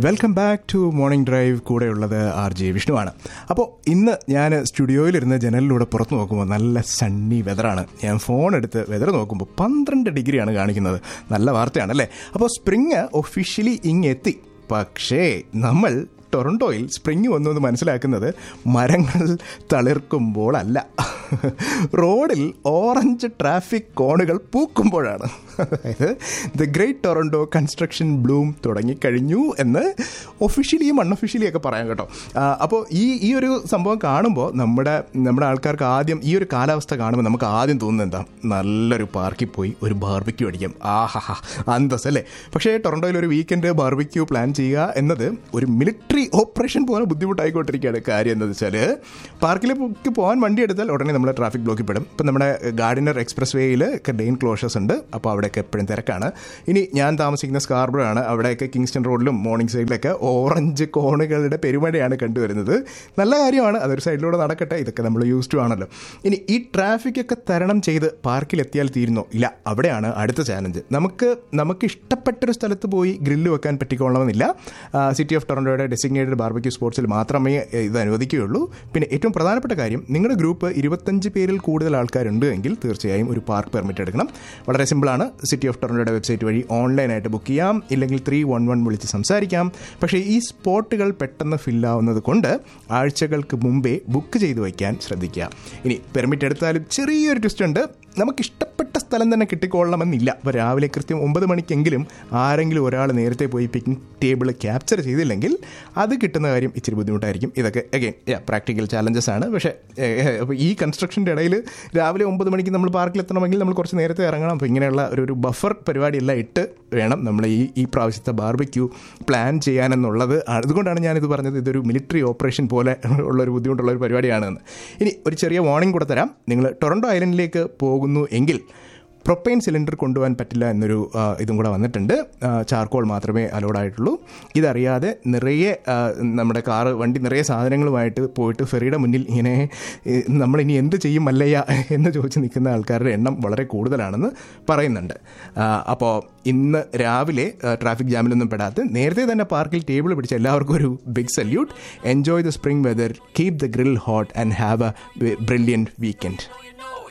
welcome back to morning drive കൂടെയുള്ളത് R J വിഷ്ണുവാണ് അപ്പോൾ ഇന്ന് ഞാൻ സ്റ്റുഡിയോയിലിരുന്ന് ജനലിലൂടെ പുറത്ത് നോക്കുമ്പോൾ നല്ല സണ്ണി വെതറാണ് ഞാൻ ഫോൺ എടുത്ത് വെതർ നോക്കുമ്പോൾ പന്ത്രണ്ട് ഡിഗ്രിയാണ് കാണിക്കുന്നത് നല്ല വാർത്തയാണ് അല്ലേ അപ്പോൾ സ്പ്രിങ് ഒഫീഷ്യലി ഇങ്ങെത്തി പക്ഷേ നമ്മൾ ടൊറൻറ്റോയിൽ സ്പ്രിങ് വന്നു എന്ന് മനസ്സിലാക്കുന്നത് മരങ്ങൾ തളിർക്കുമ്പോഴല്ല റോഡിൽ ഓറഞ്ച് ട്രാഫിക് കോണുകൾ പൂക്കുമ്പോഴാണ് അതായത് the great Toronto construction bloom തുടങ്ങിക്കഴിഞ്ഞു എന്ന് ഒഫീഷ്യലിയും അൺഒഫീഷ്യലിയും ഒക്കെ പറയാം കേട്ടോ അപ്പോൾ ഈ ഈ ഒരു സംഭവം കാണുമ്പോൾ നമ്മുടെ നമ്മുടെ ആൾക്കാർക്ക് ആദ്യം ഈ ഒരു കാലാവസ്ഥ കാണുമ്പോൾ നമുക്ക് ആദ്യം തോന്നുന്നത് എന്താ നല്ലൊരു പാർക്കിൽ പോയി ഒരു ബാർബിക്യൂ അടിക്കാം ആഹാ അന്തസ് അല്ലേ പക്ഷേ ടൊറൻറ്റോയിൽ ഒരു വീക്കെൻഡ് ബാർബിക്യൂ പ്ലാൻ ചെയ്യുക എന്നത് ഒരു മിലിറ്ററി ഓപ്പറേഷൻ പോലെ ബുദ്ധിമുട്ടായിക്കൊണ്ടിരിക്കുകയാണ് കാര്യം എന്താണെന്ന് വെച്ചാൽ പാർക്കിലേക്ക് പോകാൻ വണ്ടി എടുത്താൽ ഉടനെ നമ്മൾ ട്രാഫിക് ബ്ലോക്കിൽ പെടും ഇപ്പം നമ്മുടെ ഗാർഡിനർ എക്സ്പ്രസ് വേയിൽ ഒക്കെ ഡെയിൻ ക്ലോഷേഴ്സ് ഉണ്ട് അപ്പോൾ അവിടെയൊക്കെ എപ്പോഴും തിരക്കാണ് ഇനി ഞാൻ താമസിക്കുന്ന സ്കാർബറോ ആണ് അവിടെയൊക്കെ കിങ്സ്റ്റൺ റോഡിലും മോർണിംഗ് സൈഡിലൊക്കെ ഓറഞ്ച് കോണുകളുടെ പെരുമഴയാണ് കണ്ടുവരുന്നത് നല്ല കാര്യമാണ് അതൊരു സൈഡിലൂടെ നടക്കട്ടെ ഇതൊക്കെ നമ്മൾ യൂസ് ടു ആണല്ലോ ഇനി ഈ ട്രാഫിക് ഒക്കെ തരണം ചെയ്ത് പാർക്കിൽ എത്തിയാൽ തീരുന്നോ ഇല്ല അവിടെയാണ് അടുത്ത ചാലഞ്ച് നമുക്ക് നമുക്ക് ഇഷ്ടപ്പെട്ടൊരു സ്ഥലത്ത് പോയി ഗ്രില്ല് വെക്കാൻ പറ്റിക്കൊള്ളണമെന്നില്ല സിറ്റി ഓഫ് ടൊറൻറ്റോയുടെ ഡെസിഗ്നേറ്റഡ് ബാർബക്യൂ സ്പോർട്സിൽ മാത്രമേ ഇത് അനുവദിക്കുകയുള്ളൂ പിന്നെ ഏറ്റവും പ്രധാനപ്പെട്ട കാര്യം നിങ്ങളുടെ ഗ്രൂപ്പ് ഇരുപത്തഞ്ച് പേരിൽ കൂടുതൽ ആൾക്കാരുണ്ട് എങ്കിൽ തീർച്ചയായും ഒരു പാർക്ക് പെർമിറ്റ് എടുക്കണം വളരെ സിമ്പിളാണ് സിറ്റി ഓഫ് ടൊറൻറ്റോയുടെ വെബ്സൈറ്റ് വഴി ഓൺലൈനായിട്ട് ബുക്ക് ചെയ്യാം ഇല്ലെങ്കിൽ ത്രീ വൺ വൺ വിളിച്ച് സംസാരിക്കാം പക്ഷേ ഈ സ്പോട്ടുകൾ പെട്ടെന്ന് ഫില്ലാവുന്നത് കൊണ്ട് ആഴ്ചകൾക്ക് മുമ്പേ ബുക്ക് ചെയ്ത് വയ്ക്കാൻ ശ്രദ്ധിക്കുക ഇനി പെർമിറ്റ് എടുത്താലും ചെറിയൊരു ട്വിസ്റ്റ് ഉണ്ട് നമുക്ക് ഇഷ്ടപ്പെട്ട സ്ഥലം തന്നെ കിട്ടിക്കൊള്ളണമെന്നില്ല അപ്പോൾ രാവിലെ കൃത്യം ഒമ്പത് മണിക്കെങ്കിലും ആരെങ്കിലും ഒരാൾ നേരത്തെ പോയി പിക്നിക് ടേബിൾ ക്യാപ്ചർ ചെയ്തില്ലെങ്കിൽ അത് കിട്ടുന്ന കാര്യം ഇച്ചിരി ബുദ്ധിമുട്ടായിരിക്കും ഇതൊക്കെ അഗെയിൻ പ്രാക്ടിക്കൽ ചാലഞ്ചസ് ആണ് പക്ഷേ അപ്പോൾ ഈ കൺസ്ട്രക്ഷൻ്റെ ഇടയിൽ രാവിലെ ഒമ്പത് മണിക്ക് നമ്മൾ പാർക്കിൽ എത്തണമെങ്കിൽ നമ്മൾ കുറച്ച് നേരത്തെ ഇറങ്ങണം അപ്പോൾ ഇങ്ങനെയുള്ള ഒരു ഒരു ബഫർ പരിപാടിയെല്ലാം ഇട്ട് വേണം നമ്മൾ ഈ ഈ പ്രാവശ്യത്തെ ബാർബിക്യൂ പ്ലാൻ ചെയ്യാനെന്നുള്ളത് അതുകൊണ്ടാണ് ഞാനിത് പറഞ്ഞത് ഇതൊരു മിലിറ്ററി ഓപ്പറേഷൻ പോലെ ഉള്ള ഒരു ബുദ്ധിമുട്ടുള്ള ഒരു പരിപാടിയാണെന്ന് ഇനി ഒരു ചെറിയ വാർണിംഗ് കൂടെ തരാം നിങ്ങൾ ടൊറൻറ്റോ ഐലൻഡിലേക്ക് പോകുന്നു എങ്കിൽ പ്രൊപ്പൈൻ സിലിണ്ടർ കൊണ്ടുപോകാൻ പറ്റില്ല എന്നൊരു ഇതും കൂടെ വന്നിട്ടുണ്ട് ചാർക്കോൾ മാത്രമേ അലോഡ് ആയിട്ടുള്ളൂ ഇതറിയാതെ നിറയെ നമ്മുടെ കാറ് വണ്ടി നിറയെ സാധനങ്ങളുമായിട്ട് പോയിട്ട് ഫെറിയുടെ മുന്നിൽ ഇങ്ങനെ നമ്മളിനി എന്ത് ചെയ്യും മല്ലയ്യ എന്ന് ചോദിച്ച് നിൽക്കുന്ന ആൾക്കാരുടെ എണ്ണം വളരെ കൂടുതലാണെന്ന് പറയുന്നുണ്ട് അപ്പോൾ ഇന്ന് രാവിലെ ട്രാഫിക് ജാമിലൊന്നും പെടാത്ത നേരത്തെ തന്നെ പാർക്കിൽ ടേബിൾ പിടിച്ച എല്ലാവർക്കും ഒരു big salute enjoy the spring weather keep the grill hot and have a brilliant weekend